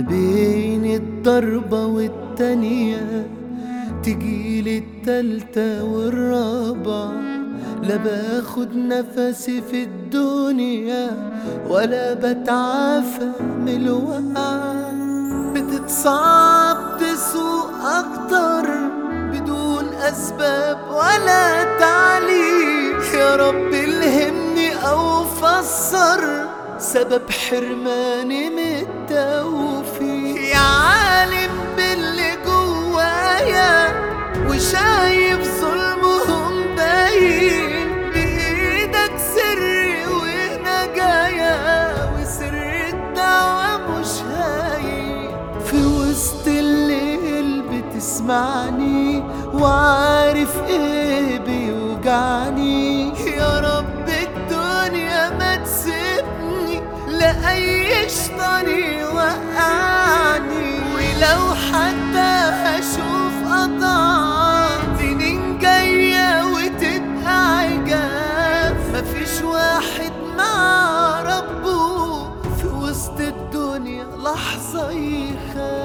بين الضربة والتانية تجيلي التالتة والرابعة لا باخد نفسي في الدنيا ولا بتعافى من الوقعة بتتصعب تسوق أكتر بدون أسباب ولا تعليق يا رب الهمني أو فسر سبب حرماني من التوفيق يا عالم باللي جوايا وشايف ظلمهم باين بإيدك سري ونجايا وسر الدعوة مش هاين في وسط الليل بتسمعني وعارف ايه بيوجعني يا رب الدنيا ما تسيبني لأي شيطان يوقعني ولو حتى هشوف قطع سنين جاية وتبقى عجاف مفيش واحد مع ربه في وسط الدنيا لحظة يخاف